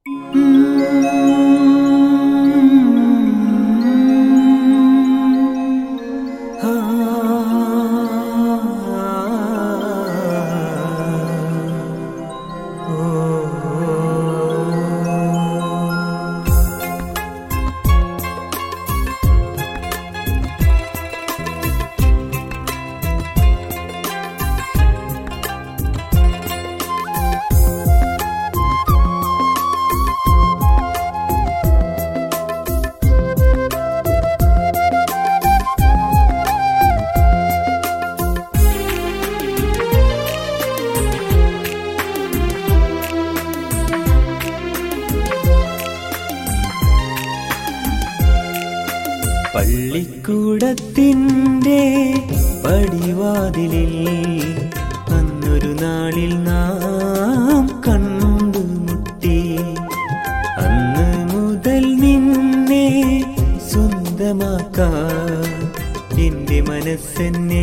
പള്ളിക്കൂടത്തിൻ്റെ പടിവാതിലിൽ അന്നൊരു നാളിൽ നാം കണ്ടുമുട്ടി അന്ന് മുതൽ നിന്നെ സ്വന്തമാക്കാൻ എന്റെ മനസ്സെന്നെ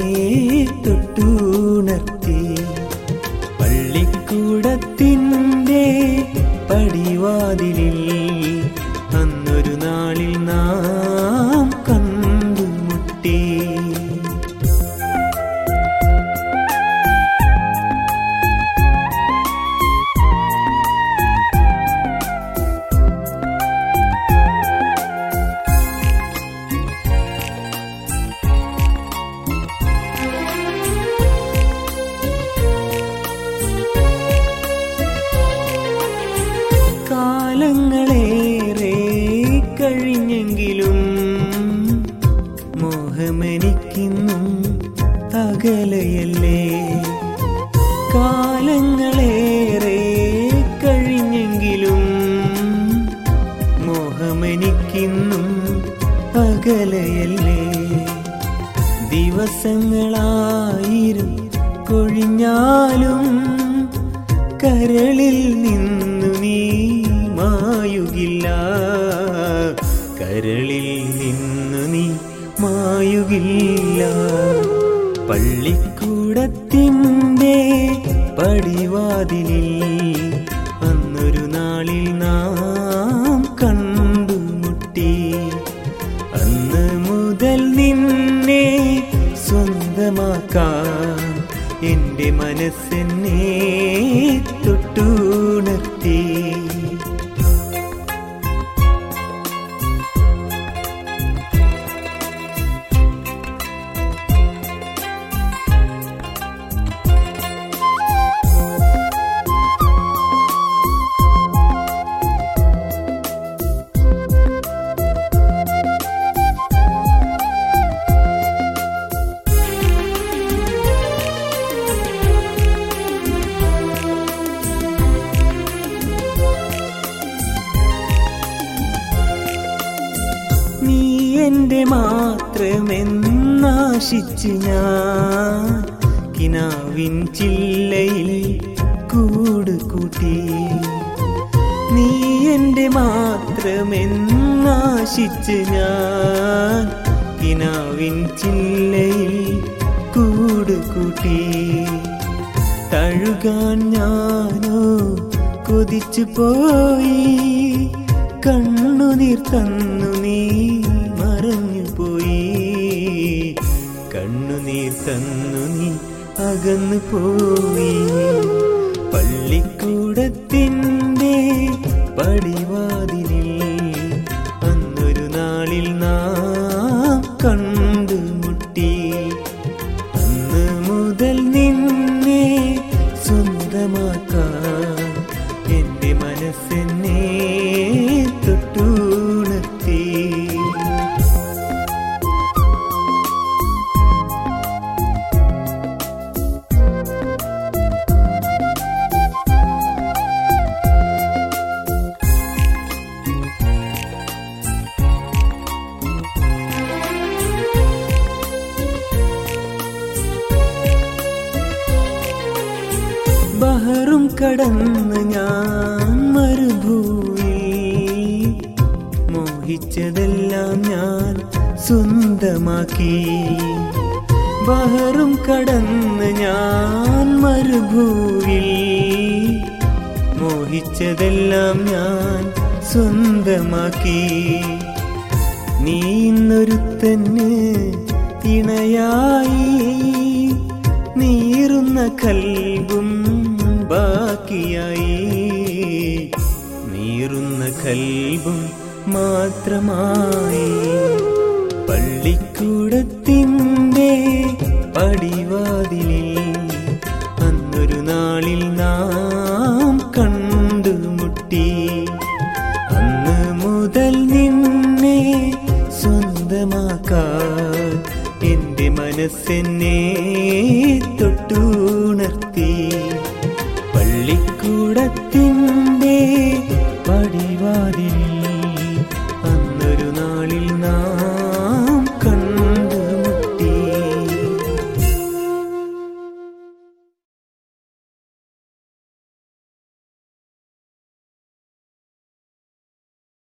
തൊട്ടുണർത്തി പള്ളിക്കൂടത്തിൻ്റെ പടിവാതിലിൽ അന്നൊരു നാളിൽ നാം കണ്ടുമുട്ടി കാലങ്ങളേറെ കഴിഞ്ഞെങ്കിലും മോഹമെനിക്കിന്നും അകലയല്ലേ കാലങ്ങളേറെ കഴിഞ്ഞെങ്കിലും മോഹമെനിക്കിന്നും അകലയല്ലേ ദിവസങ്ങളായിരം കൊഴിഞ്ഞാലും കരളിൽ നിന്നു നീ മായുകില്ല കരളിൽ നിന്നു നീ മായുകില്ല പള്ളിക്കൂടത്തിൻ്റെ പടിവാതിലിൽ അന്നൊരു നാളിൽ നാം കണ്ടുമുട്ടി അന്ന് മുതൽ നിന്നെ സ്വന്തമാക്കാൻ എന്റെ മനസ്സെന്നെ തൊട്ടുണർത്തി നീ എന്റെ മാത്രമെന്നാശിച്ച് ഞാൻ കിനാവിൻ ചില്ലയിൽ കൂട് കൂട്ടി നീ എന്റെ മാത്രമെന്നാശിച്ച് ഞാൻ കിനാവിൻ ചില്ലയിൽ കൂട് കൂട്ടി തഴുകാൻ ഞാനോ കൊതിച്ചു പോയി കണ്ണുനീർ തന്നു നീ മറഞ്ഞു പോയി കണ്ണുനീർ തന്നു നീ അകന്നു പോയി പള്ളിക്കൂടത്തിൻ്റെ പടിവാതിലിൽ അന്നൊരു നാളിൽ നാം കണ്ടുമുട്ടി അന്ന് മുതൽ നിന്നെ സ്വന്തമാക്കാൻ എന്റെ മനസ്സെന്നെ തൊട്ടുണർത്തി ബഹറും കടന്ന് ഞാൻ മരുഭൂവിൽ മോഹിച്ചതെല്ലാം ഞാൻ സ്വന്തമാക്കി ബഹറും കടന്ന് ഞാൻ മരുഭൂവിൽ മോഹി മോഹിച്ചതെല്ലാം ഞാൻ സ്വന്തമാക്കി നീ ഇന്നൊരുത്തന് ഇണയായി നീറുന്ന കൽബും ബാക്കിയായി നീറുന്ന കൽബും മാത്രമായി